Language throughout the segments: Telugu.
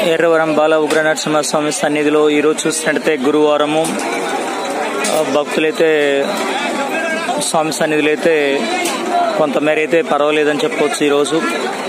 ఎర్రవరం బాల ఉగ్ర నరసింహస్వామి సన్నిధిలో ఈరోజు చూసినట్టయితే గురువారము ఆ, భక్తులైతే స్వామి సన్నిధిలో అయితే కొంతమేర అయితే పర్వాలేదని చెప్పవచ్చు ఈరోజు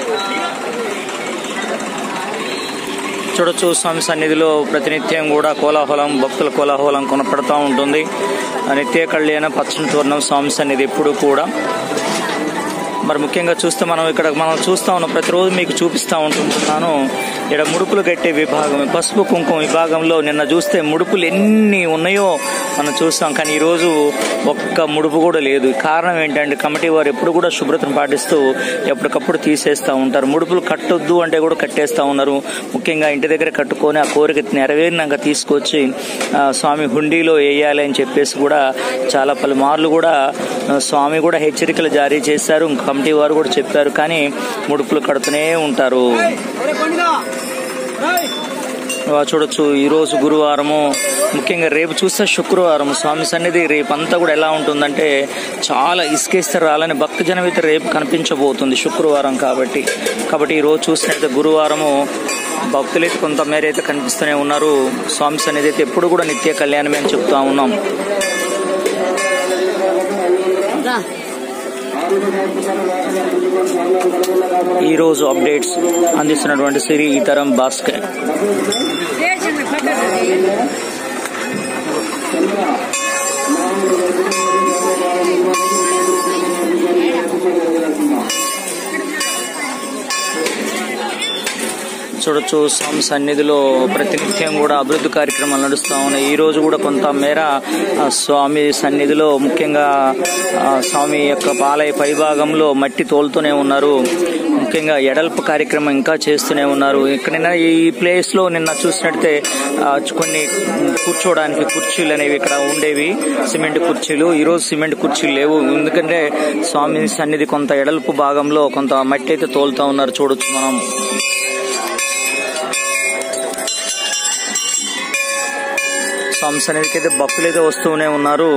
చూడొచ్చు స్వామి సన్నిధిలో ప్రతినిత్యం కూడా కోలాహలం భక్తుల కోలాహలం కొనపడతా ఉంటుంది ఆ నిత్య కళ్యాణ పచ్చని తోరణం స్వామి సన్నిధి ఎప్పుడు కూడా మరి ముఖ్యంగా చూస్తే మనం ఇక్కడ మనం చూస్తా ఉన్నాం ప్రతిరోజు మీకు చూపిస్తూ ఉంటుంటున్నాను ఇక్కడ ముడుపులు కట్టే విభాగం పసుపు కుంకుమ విభాగంలో నిన్న చూస్తే ముడుపులు ఎన్ని ఉన్నాయో మనం చూస్తాం కానీ ఈరోజు ఒక్క ముడుపు కూడా లేదు కారణం ఏంటంటే కమిటీ వారు ఎప్పుడు కూడా శుభ్రతను పాటిస్తూ ఎప్పటికప్పుడు తీసేస్తూ ఉంటారు ముడుపులు కట్టొద్దు అంటే కూడా కట్టేస్తూ ఉన్నారు ముఖ్యంగా ఇంటి దగ్గర కట్టుకొని ఆ కోరిక నెరవేరినాక తీసుకొచ్చి ఆ, స్వామి హుండీలో వేయాలి అని చెప్పేసి కూడా చాలా పలుమార్లు కూడా ఆ, స్వామి కూడా హెచ్చరికలు జారీ చేశారు కమిటీ వారు కూడా చెప్పారు కానీ ముడుపులు కడుతూనే ఉంటారు ఆ, చూడొచ్చు ఈ రోజు గురువారము ముఖ్యంగా రేపు చూస్తే శుక్రవారం స్వామి సన్నిధి రేపు అంతా కూడా ఎలా ఉంటుందంటే చాలా ఇసుకేస్తే రాలని భక్త జనం అయితే రేపు కనిపించబోతుంది శుక్రవారం కాబట్టి కాబట్టి ఈ రోజు చూసినట్లయితే గురువారము భక్తులైతే కొంతమేర అయితే కనిపిస్తూనే ఉన్నారు స్వామి సన్నిధి అయితే ఎప్పుడు కూడా నిత్య కళ్యాణమే అని చెప్తా ఉన్నాం ఈ రోజు అప్డేట్స్ అందిస్తున్నటువంటి సిరి ఈతరం భాస్కర్ చూడొచ్చు స్వామి సన్నిధిలో ప్రతినిత్యం కూడా అభివృద్ధి కార్యక్రమాలు నడుస్తూ ఉన్నాయి ఈ రోజు కూడా కొంత మేర ఆ, స్వామి సన్నిధిలో ముఖ్యంగా ఆ, స్వామి యొక్క పాలయ పైభాగంలో మట్టి తోలుతూనే ఉన్నారు ముఖ్యంగా ఎడల్పు కార్యక్రమం ఇంకా చేస్తూనే ఉన్నారు ఇక్కడ నిన్న ఈ ప్లేస్ లో నిన్న చూసినట్టే ఆ, కొన్ని కూర్చోవడానికి కుర్చీలు అనేవి ఇక్కడ ఉండేవి సిమెంట్ కుర్చీలు ఈ రోజు సిమెంట్ కుర్చీలు లేవు ఎందుకంటే స్వామి సన్నిధి కొంత ఎడల్పు భాగంలో కొంత మట్టి అయితే తోలుతా ఉన్నారు చూడొచ్చు మనం స్వామి సన్నిధికి అయితే భక్తులు అయితే వస్తూనే ఉన్నారు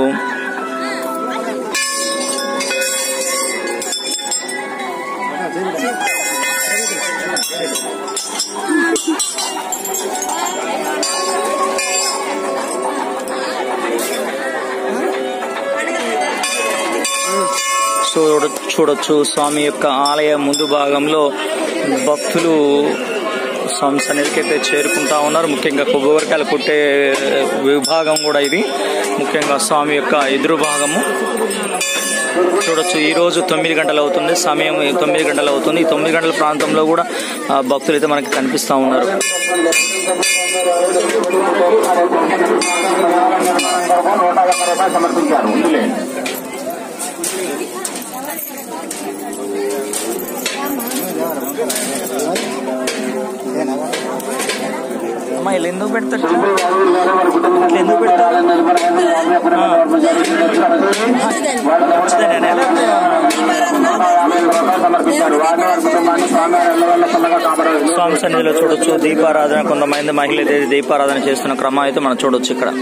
సో చూడొచ్చు స్వామి యొక్క ఆలయ ముందు భాగంలో భక్తులు స్వామి సన్నిధికి అయితే చేరుకుంటా ఉన్నారు ముఖ్యంగా కొబ్బరికాయలు కొట్టే విభాగం కూడా ఇది ముఖ్యంగా స్వామి యొక్క ఎదురు భాగము చూడొచ్చు ఈ రోజు తొమ్మిది గంటలు అవుతుంది సమయం తొమ్మిది గంటలు అవుతుంది ఈ తొమ్మిది గంటల ప్రాంతంలో కూడా ఆ, భక్తులు అయితే మనకి కనిపిస్తా ఉన్నారు సమర్పించారు ఉందిలే అమ్మా ఇలా ఎందుకు పెడతారు ఇట్లా ఎందుకు పెడతారు ఆ. మంచిదేనా? లేకపోతే సమర్పించారు వారిని వారి కుటుంబాన్ని స్వామి వల్ల చల్లగా కాపాడారు స్వామి సన్నిధిలో చూడొచ్చు దీపారాధన కొంతమంది మహిళలు అయితే దీపారాధన చేస్తున్న క్రమం అయితే మనం చూడొచ్చు ఇక్కడ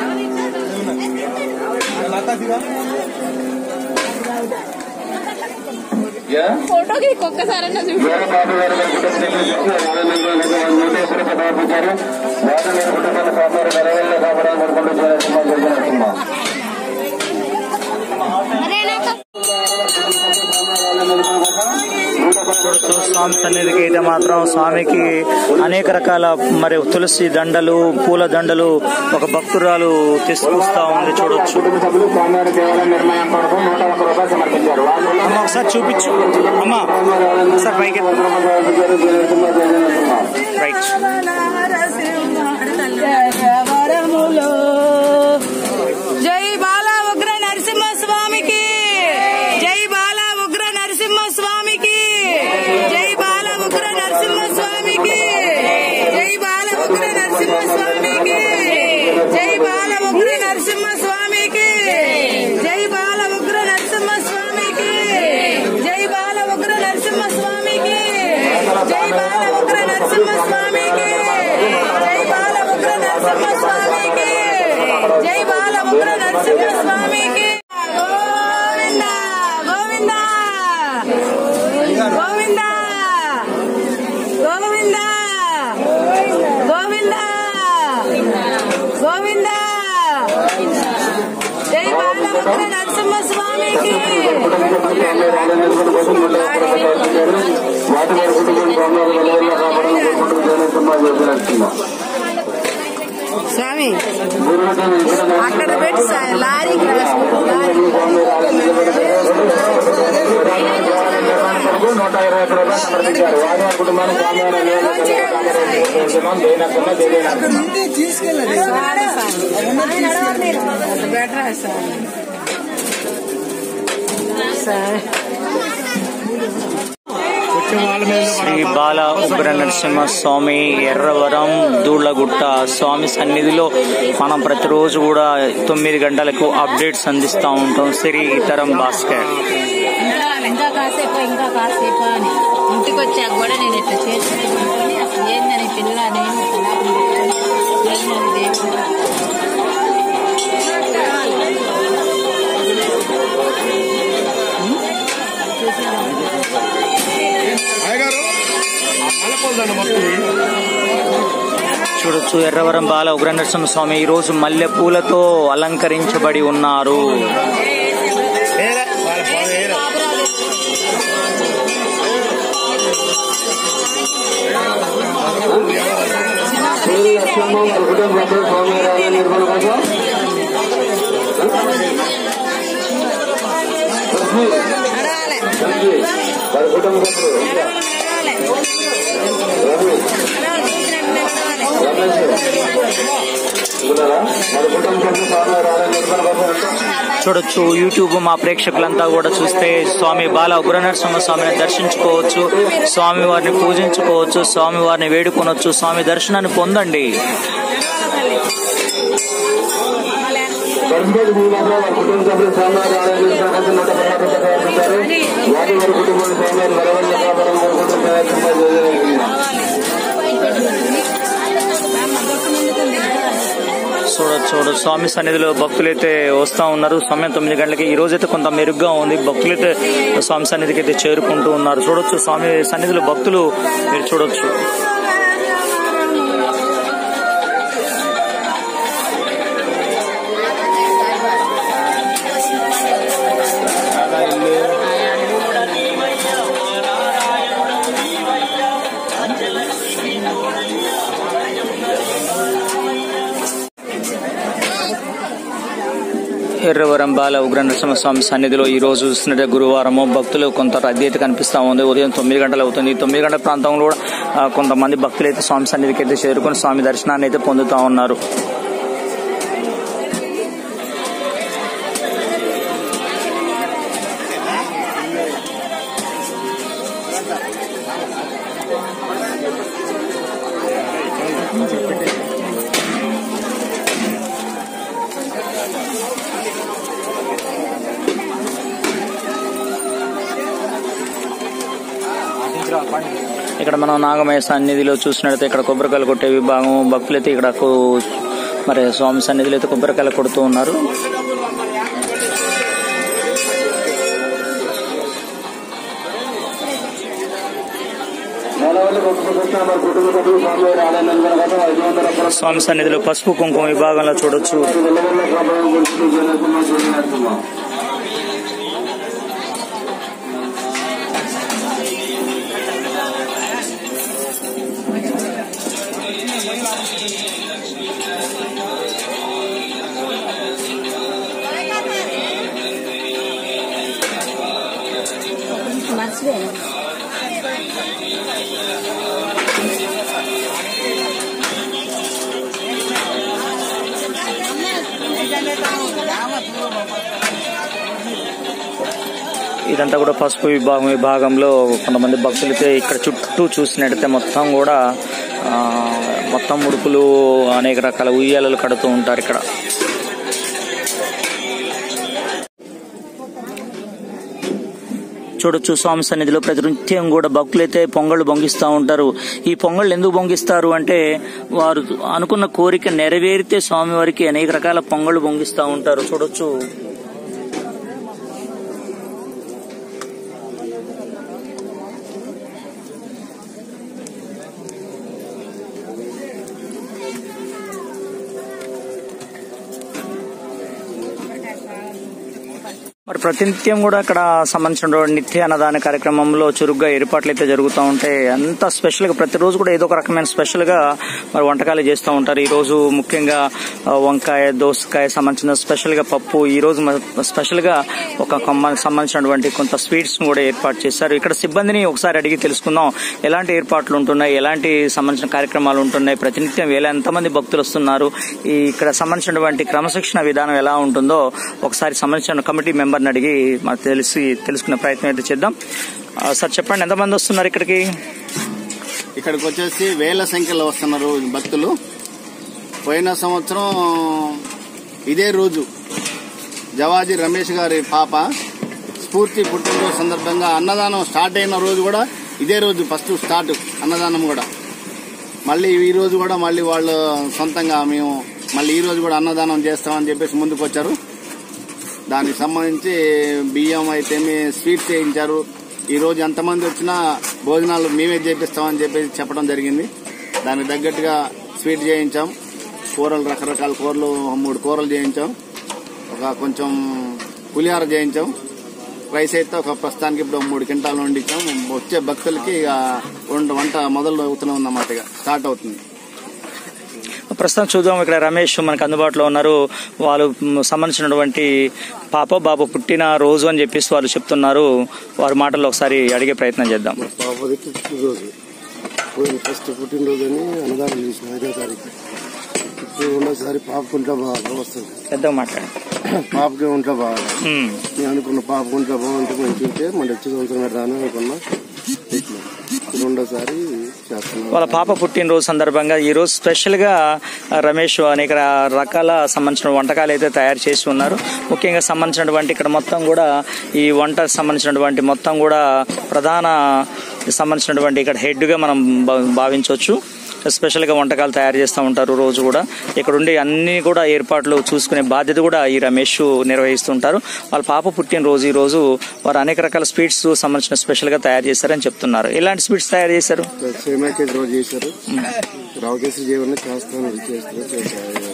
ఫోటోకి ఒక్కసారన్నా చూపి వేరే బాబు గారు వారి కుటుంబాన్ని నోటీసులు సమర్పించారు వారిని వారి కుటుంబాన్ని కాపాడు నెలవేళ్ళ కాపాడాలని కోరుకుంటూ జరిగిన చూడొచ్చు స్వామి సన్నిధికి అయితే మాత్రం స్వామికి అనేక రకాల మరి తులసి దండలు పూల దండలు ఒక భక్తురాలు తీసుకొస్తా ఉంది చూడొచ్చు సభ్యులు స్వామివారి దేవాలయం నిర్మాణం కొరకు నూట ఒక్క రూపాయలు సమర్పించారు వారిని అమ్మ ఒకసారి చూపించు అమ్మా ఒకసారి పైకి ఎత్తు. రైట్ జై బాల ఉగ్ర నరసింహ స్వామికి జై బాల ఉగ్ర నరసింహ స్వామికి జై బాల ఉగ్ర నరసింహ స్వామికి జై బాల ఉగ్ర నరసింహ స్వామికి జై బాల ఉగ్ర నరసింహ స్వామికి జై బాల ఉగ్ర నరసింహ స్వామికి జై బాల ఉగ్ర నరసింహ స్వామికి జై బాల ఉగ్ర నరసింహ స్వామికి జై బాల ఉగ్ర నరసింహ స్వామికి జై బాల ఉగ్ర నరసింహ స్వామికి గోవింద గోవింద గోవింద గోవింద స్వామి రాలే నిలబడి కోసం నూట యాభై రూపాయలు సమర్పించారు వాటి వారి కుటుంబం స్వామివారి వెలవెల్ల కాపాడాలని కోరుకుంటూ జయనరసింహ జయ నరసింహ స్వామి గురువులకు ఇక్కడ అక్కడ పెట్టి సా- లారీకి రాసుకో లారీ స్వామి రాలే నిలబడి నూట ఇరవై ఒక్క రూపాయలు సమర్పించారు వారి వారి కుటుంబానికి స్వామివారి వెలవెల్ల కాపాడాలని కోరుకుంటున్నాం జయ నరసింహ జయ నరసింహ బెటరా సార్ సార్ శ్రీ బాల ఉగ్ర నరసింహ స్వామి ఎర్రవరం దూళ్లగుట్ట స్వామి సన్నిధిలో మనం ప్రతిరోజు కూడా తొమ్మిది గంటలకు అప్డేట్స్ అందిస్తూ ఉంటాం శ్రీ ఇతరం భాస్కర్ ఇంకా కాసేపు ఇంకా కాసేపు అని ఇంటికి వచ్చాక కూడా నేను ఇట్లా చేసుకుంటుని అసలు ఏందని పిల్ల నేను కళాపం పెట్టుకొని ఏందని దేవుడు చూడొచ్చు ఎర్రవరం బాల ఉగ్ర నరసింహ స్వామి ఈ రోజు మల్లె పూలతో అలంకరించబడి ఉన్నారు శ్రీ లక్ష్మమ్మ వారి కుటుంబ సభ్యులు స్వామి రాలే నిర్మల కోసం లక్ష్మి, లక్ష్మి, వారి కుటుంబ సభ్యులు రవి, రమేష్ ఉన్నారా? వారి కుటుంబ సభ్యులు స్వామి రాలే నిర్మల కోసం అంటే చూడొచ్చు యూట్యూబ్ మా ప్రేక్షకులంతా కూడా చూస్తే స్వామి బాల ఉగ్ర నరసింహ స్వామిని దర్శించుకోవచ్చు స్వామి వారిని పూజించుకోవచ్చు స్వామి వారిని వేడుకొనొచ్చు స్వామి దర్శనాన్ని పొందండి కర్మేటి భూమాలో వారి కుటుంబ సభ్యులు స్వామివారి ఆలయం కోసం నూట పదహారు రూపాయలు సమర్పించారు వారి వారి కుటుంబాలు స్వామివారి వరవల్ల కాపాడం కోరుకుంటూ జయసింహ జయ చూడొచ్చు చూడొచ్చు స్వామి సన్నిధిలో భక్తులైతే వస్తూ ఉన్నారు సమయం తొమ్మిది గంటలకి ఈ రోజైతే కొంత మెరుగ్గా ఉంది భక్తులైతే స్వామి సన్నిధికి అయితే చేరుకుంటూ ఉన్నారు చూడొచ్చు స్వామి సన్నిధిలో భక్తులు మీరు చూడొచ్చు ఎర్రవరం బాల ఉగ్ర నరసింహస్వామి సన్నిధిలో ఈ రోజు చూస్తున్నట్టే గురువారము భక్తులు కొంత రద్దీ అయితే కనిపిస్తా ఉంది ఉదయం తొమ్మిది గంటలు అవుతుంది ఈ తొమ్మిది గంటల ప్రాంతంలో కూడా ఆ, కొంతమంది భక్తులు అయితే స్వామి సన్నిధికి అయితే చేరుకొని స్వామి దర్శనాన్ని అయితే పొందుతా ఉన్నారు ఇక్కడ మనం నాగమయ సన్నిధిలో చూసినట్లయితే ఇక్కడ కొబ్బరికాయలు కొట్టే విభాగం భక్తులైతే ఇక్కడ కు- మరి స్వామి సన్నిధిలో అయితే కొబ్బరికాయలు కొడుతూ ఉన్నారు మనవాళ్ళు ఒక్కొక్క వారి కుటుంబ సభ్యులు స్వామివారి ఆలయం నిర్మల కోసం ఐదు వందల రూపాయలు స్వామి సన్నిధిలో పసుపు కుంకుమ విభాగంలో చూడొచ్చు వెల్లవల్ల కాపాడం కోరుకుంటూ జయసింహ జయ నరసింహ మర్చిపోయాను ఇదంతా కూడా పసుపు విభాగం విభాగంలో కొంతమంది భక్తులైతే ఇక్కడ చుట్టూ చూసినట్టయితే మొత్తం కూడా ఆ, మొత్తం ఉడుపులు అనేక రకాల ఉయ్యాలలు కడుతూ ఉంటారు ఇక్కడ చూడొచ్చు స్వామి సన్నిధిలో ప్రతినిత్యం కూడా భక్తులైతే పొంగళ్ళు బొంగిస్తూ ఉంటారు ఈ పొంగళ్ళు ఎందుకు బొంగిస్తారు అంటే వారు అనుకున్న కోరిక నెరవేరితే స్వామివారికి అనేక రకాల పొంగళ్ళు బొంగిస్తూ ఉంటారు చూడొచ్చు మరి ప్రతినిత్యం కూడా అక్కడ సంబంధించిన నిత్య అన్నదాన కార్యక్రమంలో చురుగ్గా ఏర్పాట్లు అయితే జరుగుతూ ఉంటాయి అంత స్పెషల్ గా ప్రతిరోజు కూడా ఏదో ఒక రకమైన స్పెషల్ గా మరి వంటకాలు చేస్తూ ఉంటారు ఈ రోజు ముఖ్యంగా ఆ, వంకాయ దోసకాయ సంబంధించిన స్పెషల్ గా పప్పు ఈ రోజు మ- స్పెషల్ గా ఒక కొమ్మ- సంబంధించినటువంటి కొంత స్వీట్స్ కూడా ఏర్పాటు చేశారు ఇక్కడ సిబ్బందిని ఒకసారి అడిగి తెలుసుకుందాం ఎలాంటి ఏర్పాట్లు ఉంటున్నాయి ఎలాంటి సంబంధించిన కార్యక్రమాలు ఉంటున్నాయి ప్రతినిత్యం వేల ఎంతమంది భక్తులు వస్తున్నారు ఈ ఇక్కడ సంబంధించినటువంటి క్రమశిక్షణ విధానం ఎలా ఉంటుందో ఒకసారి సంబంధించిన కమిటీ మెంబర్ని అడిగి మాకు తెలిసి తెలుసుకునే ప్రయత్నం అయితే చేద్దాం ఆ, సార్ చెప్పండి ఎంతమంది వస్తున్నారు ఇక్కడికి ఇక్కడికి వచ్చేసి వేల సంఖ్యలో వస్తున్నారు భక్తులు పోయిన సంవత్సరం ఇదే రోజు జవాజీ రమేష్ గారి పాప స్ఫూర్తి పుట్టినరోజు సందర్భంగా అన్నదానం స్టార్ట్ అయిన రోజు కూడా ఇదే రోజు ఫస్ట్ స్టార్ట్ అన్నదానం కూడా మళ్ళీ ఈ రోజు కూడా మళ్ళీ వాళ్ళు సొంతంగా మేము మళ్ళీ ఈ రోజు కూడా అన్నదానం చేస్తామని చెప్పేసి ముందుకు వచ్చారు దానికి సంబంధించి బియ్యం అయితేమి స్వీట్స్ చేయించారు ఈ రోజు ఎంతమంది వచ్చినా భోజనాలు మేమే చేపిస్తామని చెప్పేసి చెప్పడం జరిగింది దానికి తగ్గట్టుగా స్వీట్ చేయించాం కూరలు రకరకాల కూరలు మూడు కూరలు చేయించాం ఒక కొంచెం పులిహార చేయించాం రైస్ అయితే ఒక ప్రస్తుతానికి ఇప్పుడు మూడు క్వింటాలు వండించాం వచ్చే భక్తులకి ఇక వంట వంట మొదలు అవుతూనే ఉందన్నమాట ఇక స్టార్ట్ అవుతుంది ప్రస్తుతం చూద్దాం ఇక్కడ రమేష్ మనకు అందుబాటులో ఉన్నారు వాళ్ళు మ్, సంబంధించినటువంటి పాప బాబు పుట్టిన రోజు అని చెప్పేసి వాళ్ళు చెప్తున్నారు వారి మాటల్లో ఒకసారి అడిగే ప్రయత్నం చేద్దాం పాపది పుట్టినరోజు పోయిన ఫస్ట్ పుట్టినరోజు అని అన్నదానం చేసిన ఐదో తారీఖు ఇప్పుడు ఉన్నసారి పాపకు ఉంటే బాగా వస్తుంది పెద్దగా మాట్లాడి పాపకి ఉంటే బాగా మ్. నేను అనుకున్న పాపకు ఉంటే బాగుంటే మంచి ఉంటే మన వచ్చి సంవత్సరం పెడతాను అనుకున్నా ఇట్లా ఇప్పుడు రెండోసారి చేస్తున్నాం వాళ్ళ పాప పుట్టినరోజు సందర్భంగా ఈ రోజు స్పెషల్ గా ఆ, రమేష్ అనేక ర- రకాల సంబంధించిన వంటకాలు అయితే తయారు చేసి ఉన్నారు ముఖ్యంగా సంబంధించినటువంటి ఇక్కడ మొత్తం కూడా ఈ వంట సంబంధించినటువంటి మొత్తం కూడా ప్రధాన సంబంధించినటువంటి ఇక్కడ హెడ్ గా మనం భా- భావించవచ్చు స్పెషల్ గా వంటకాలు తయారు చేస్తూ ఉంటారు రోజు కూడా ఇక్కడ ఉండి అన్ని కూడా ఏర్పాట్లు చూసుకునే బాధ్యత కూడా ఈ రమేష్ నిర్వహిస్తుంటారు వాళ్ళ పాప పుట్టినరోజు ఈ రోజు వారు అనేక రకాల స్వీట్స్ సంబంధించిన స్పెషల్ గా తయారు చేశారని చెప్తున్నారు ఎలాంటి స్వీట్స్ తయారు చేశారు సేమా కేసు రోజు చేశారు రావుకేసి జీవన చేస్తాను ఇది చేస్తాను చేస్తాను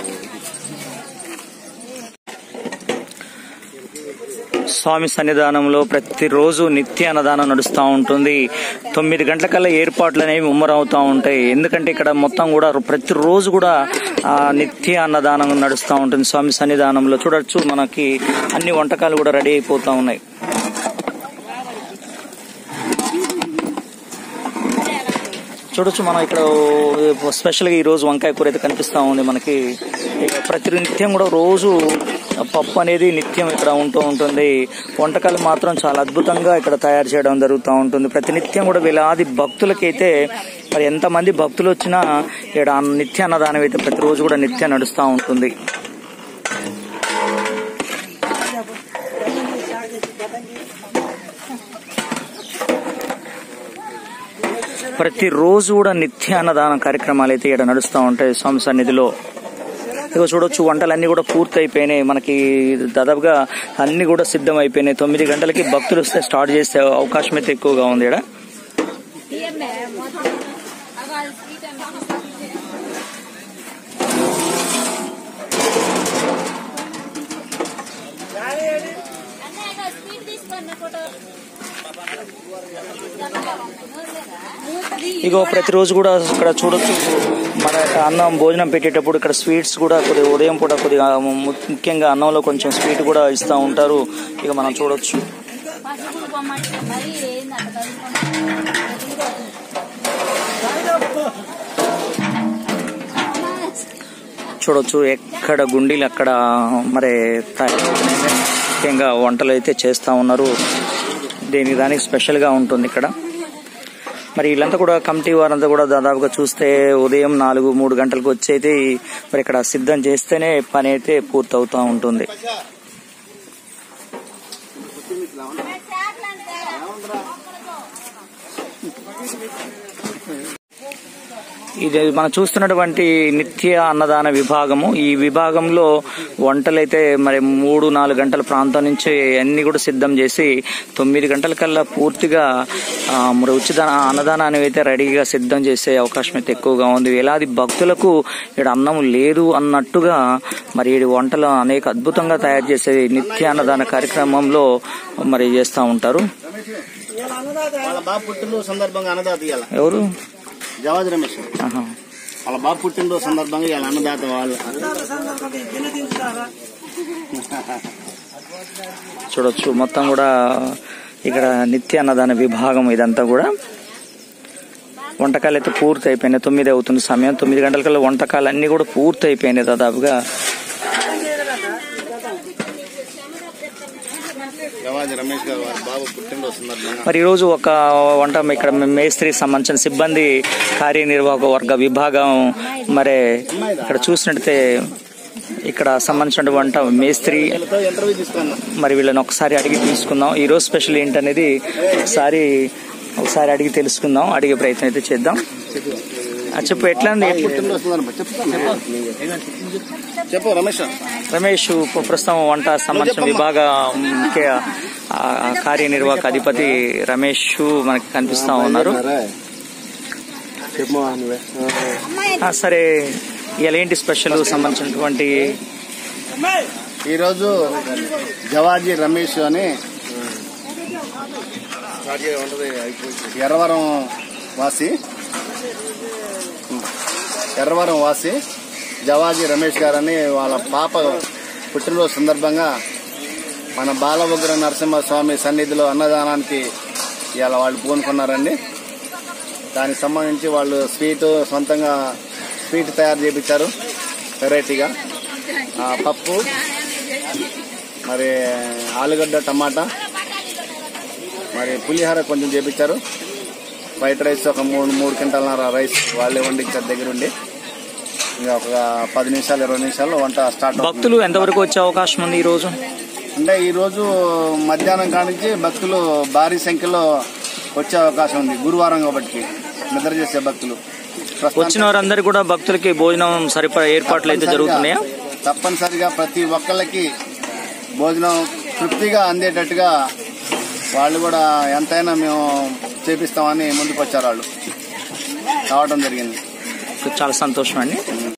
స్వామి సన్నిధానంలో ప్రతిరోజు నిత్య అన్నదానం నడుస్తూ ఉంటుంది తొమ్మిది గంటలకల్లా ఏర్పాట్లు అనేవి ముమ్మరవుతూ ఉంటాయి ఎందుకంటే ఇక్కడ మొత్తం కూడా ప్రతిరోజు కూడా ఆ, నిత్య అన్నదానం నడుస్తూ ఉంటుంది స్వామి సన్నిధానంలో చూడొచ్చు మనకి అన్ని వంటకాలు కూడా రెడీ అయిపోతూ ఉన్నాయి చూడొచ్చు మనం ఇక్కడ స్పెషల్గా ఈ రోజు వంకాయ కూర అయితే కనిపిస్తూ ఉంది మనకి ఇక ప్రతి నిత్యం కూడా రోజు పప్పు అనేది నిత్యం ఇక్కడ ఉంటూ ఉంటుంది వంటకాలు మాత్రం చాలా అద్భుతంగా ఇక్కడ తయారు చేయడం జరుగుతూ ఉంటుంది ప్రతి నిత్యం కూడా వేలాది భక్తులకైతే మరి ఎంతమంది భక్తులు వచ్చినా ఇక్కడ నిత్య అన్నదానం అయితే ప్రతిరోజు కూడా నిత్యం నడుస్తూ ఉంటుంది ప్రతిరోజు కూడా నిత్య అన్నదాన కార్యక్రమాలు అయితే ఇక్కడ నడుస్తూ ఉంటాయి స్వామి సన్నిధిలో ఇక చూడొచ్చు వంటలన్నీ కూడా పూర్తి అయిపోయినాయి మనకి దాదాపుగా అన్ని కూడా సిద్ధం అయిపోయినాయి తొమ్మిది గంటలకి భక్తులు వస్తే స్టార్ట్ చేసే అవకాశం అయితే ఎక్కువగా ఉంది ఇక్కడ ఇగో ప్రతిరోజు కూడా ఇక్కడ చూడొచ్చు మన అన్నం భోజనం పెట్టేటప్పుడు ఇక్కడ స్వీట్స్ కూడా కొద్దిగా ఉదయం పూట కొద్దిగా ము- ముఖ్యంగా అన్నంలో కొంచెం స్వీట్ కూడా ఇస్తూ ఉంటారు ఇక మనం చూడొచ్చు పసుపులు పొమ్మంటే మరి ఏందంట చూడొచ్చు ఎక్కడ గుండీలు అక్కడ మరి తయారు ముఖ్యంగా వంటలు అయితే చేస్తూ ఉన్నారు దీనికి దానికి స్పెషల్గా ఉంటుంది ఇక్కడ మరి వీళ్ళంతా కూడా కమిటీ వారంతా కూడా దాదాపుగా చూస్తే ఉదయం నాలుగు మూడు గంటలకు వచ్చి అయితే మరి ఇక్కడ సిద్ధం చేస్తేనే పని అయితే పూర్తవుతూ ఉంటుంది ఇది మనం చూస్తున్నటువంటి నిత్య అన్నదాన విభాగము ఈ విభాగంలో వంటలైతే మరి మూడు నాలుగు గంటల ప్రాంతం నుంచి అన్ని కూడా సిద్ధం చేసి తొమ్మిది గంటల కల్లా పూర్తిగా ఆ, మరి ఉచిత అన్నదానాన్ని అయితే రెడీగా సిద్ధం చేసే అవకాశం అయితే ఎక్కువగా ఉంది వేలాది భక్తులకు ఇక్కడ అన్నం లేదు అన్నట్టుగా మరి ఈ వంటలు అనేక అద్భుతంగా తయారు చేసే నిత్య అన్నదాన కార్యక్రమంలో మరి చేస్తూ ఉంటారు వాళ్ళ బాబు పుట్టినరోజు సందర్భంగా అన్నదాత ఇవాళ ఎవరు జవాజ్ రమేష్ ఆహా. వాళ్ళ బాబు పుట్టినరోజు సందర్భంగా ఇవాళ అన్నదాత వాళ్ళు చూడొచ్చు మొత్తం కూడా ఇక్కడ నిత్య అన్నదాన విభాగం ఇదంతా కూడా వంటకాలు అయితే పూర్తి అయిపోయినాయి తొమ్మిది అవుతుంది సమయం తొమ్మిది గంటలకల్లా వంటకాలు అన్ని కూడా పూర్తి అయిపోయినాయి దాదాపుగా జవాజ్ రమేష్ గారు వాళ్ళ బాబు పుట్టినరోజు సందర్భంగా మరి ఈరోజు ఒక వంట ఇక్కడ మేస్త్రికి సంబంధించిన సిబ్బంది కార్యనిర్వాహక వర్గ విభాగం మరి ఇక్కడ చూసినట్టయితే ఇక్కడ సంబంధించిన వంట మేస్త్రి వీళ్ళతో ఇంటర్వ్యూ తీసుకున్నాం మరి వీళ్ళని ఒకసారి అడిగి తీసుకుందాం ఈ రోజు స్పెషల్ ఏంటనేది ఒకసారి ఒకసారి అడిగి తెలుసుకుందాం అడిగే ప్రయత్నం అయితే చేద్దాం ఆ, చెప్పు ఎట్లా ఉంది పుట్టినరోజు సందర్భంగా చెప్తాను చెప్పు రమేష్ రమేష్ ఇప్పుడు ప్రస్తుతం వంట సంబంధించిన విభాగ ముఖ్య ఆ, కార్యనిర్వాహక అధిపతి రమేష్ మనకి కనిపిస్తా ఉన్నారు చెప్పమా నువ్వే ఆ, సరే ఇలా ఏంటి స్పెషల్ సంబంధించినటువంటి ఈరోజు జవాజీ రమేష్ అని ఎర్రవరం వాసి ఎర్రవరం వాసి జవాజీ రమేష్ గారని వాళ్ళ పాప పుట్టినరోజు సందర్భంగా మన బాలవగ్ర నరసింహస్వామి సన్నిధిలో అన్నదానానికి ఇవాళ వాళ్ళు పూనుకున్నారండి దానికి సంబంధించి వాళ్ళు స్వీట్ సొంతంగా స్వీట్ తయారు చేయించారు వెరైటీగా ఆ, పప్పు మరి ఆలుగడ్డ టమాటా మరి పులిహోర కొంచెం చేపించారు వైట్ రైస్ ఒక మూడు మూడు క్వింటాల రైస్ వాళ్ళే వండించారు దగ్గరుండి ఇంకా ఒక పది నిమిషాలు ఇరవై నిమిషాల్లో వంట స్టార్ట్ అవుతుంది. భక్తులు ఎంతవరకు వచ్చే అవకాశం ఉంది ఈ రోజు అంటే ఈ రోజు మధ్యాహ్నం కానించి భక్తులు భారీ సంఖ్యలో వచ్చే అవకాశం ఉంది గురువారం కాబట్టి నిద్ర చేసే భక్తులు ప్రస్తుతానికి వచ్చిన వారందరూ కూడా భక్తులకి భోజనం సరిపడా ఏర్పాట్లు అయితే జరుగుతున్నాయా తప్పనిసరిగా ప్రతి ఒక్కళ్ళకి భోజనం తృప్తిగా అందేటట్టుగా వాళ్ళు కూడా ఎంతైనా మేము చేపిస్తామని ముందుకు వచ్చారు వాళ్ళు రావడం జరిగింది చాలా సంతోషం అండి